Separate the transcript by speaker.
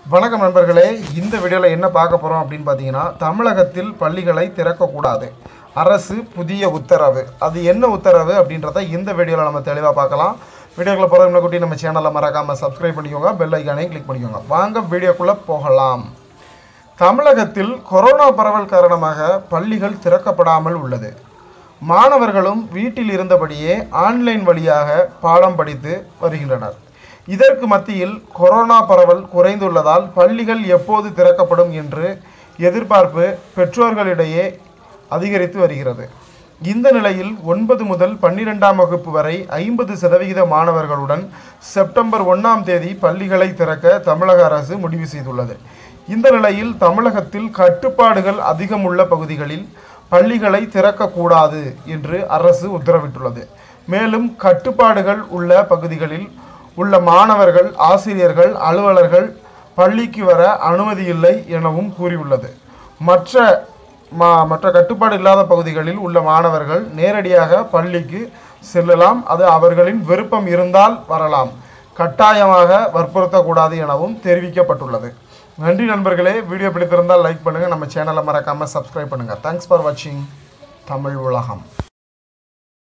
Speaker 1: வணக்கம் நண்பர்களே இந்த வீடியோவில் என்ன பார்க்க போகிறோம் அப்படின்னு பார்த்தீங்கன்னா தமிழகத்தில் பள்ளிகளை திறக்கக்கூடாது அரசு புதிய உத்தரவு அது என்ன உத்தரவு அப்படின்றத இந்த வீடியோவில் நம்ம தெளிவாக பார்க்கலாம் வீடியோக்குள்ள போகிற முன்னாடி நம்ம சேனலை மறக்காமல் சப்ஸ்கிரைப் பண்ணிக்கோங்க பெல் ஐக்கானையும் கிளிக் பண்ணிக்கோங்க வாங்க வீடியோக்குள்ளே போகலாம் தமிழகத்தில் கொரோனா பரவல் காரணமாக பள்ளிகள் திறக்கப்படாமல் உள்ளது மாணவர்களும் வீட்டில் இருந்தபடியே ஆன்லைன் வழியாக பாடம் படித்து வருகின்றனர் இதற்கு மத்தியில் கொரோனா பரவல் குறைந்துள்ளதால் பள்ளிகள் எப்போது திறக்கப்படும் என்று எதிர்பார்ப்பு பெற்றோர்களிடையே அதிகரித்து வருகிறது இந்த நிலையில் ஒன்பது முதல் பன்னிரெண்டாம் வகுப்பு வரை ஐம்பது சதவிகித மாணவர்களுடன் செப்டம்பர் ஒன்றாம் தேதி பள்ளிகளை திறக்க தமிழக அரசு முடிவு செய்துள்ளது இந்த நிலையில் தமிழகத்தில் கட்டுப்பாடுகள் அதிகம் உள்ள பகுதிகளில் பள்ளிகளை திறக்கக்கூடாது என்று அரசு உத்தரவிட்டுள்ளது மேலும் கட்டுப்பாடுகள் உள்ள பகுதிகளில் உள்ள மாணவர்கள் ஆசிரியர்கள் அலுவலர்கள் பள்ளிக்கு வர அனுமதி இல்லை எனவும் கூறியுள்ளது மற்ற மா மற்ற கட்டுப்பாடு இல்லாத பகுதிகளில் உள்ள மாணவர்கள் நேரடியாக பள்ளிக்கு செல்லலாம் அது அவர்களின் விருப்பம் இருந்தால் வரலாம் கட்டாயமாக வற்புறுத்தக்கூடாது எனவும் தெரிவிக்கப்பட்டுள்ளது நன்றி நண்பர்களே வீடியோ பிடித்திருந்தால் லைக் பண்ணுங்கள் நம்ம சேனலை மறக்காமல் சப்ஸ்கிரைப் பண்ணுங்கள் தேங்க்ஸ் ஃபார் வாட்சிங் தமிழ் உலகம்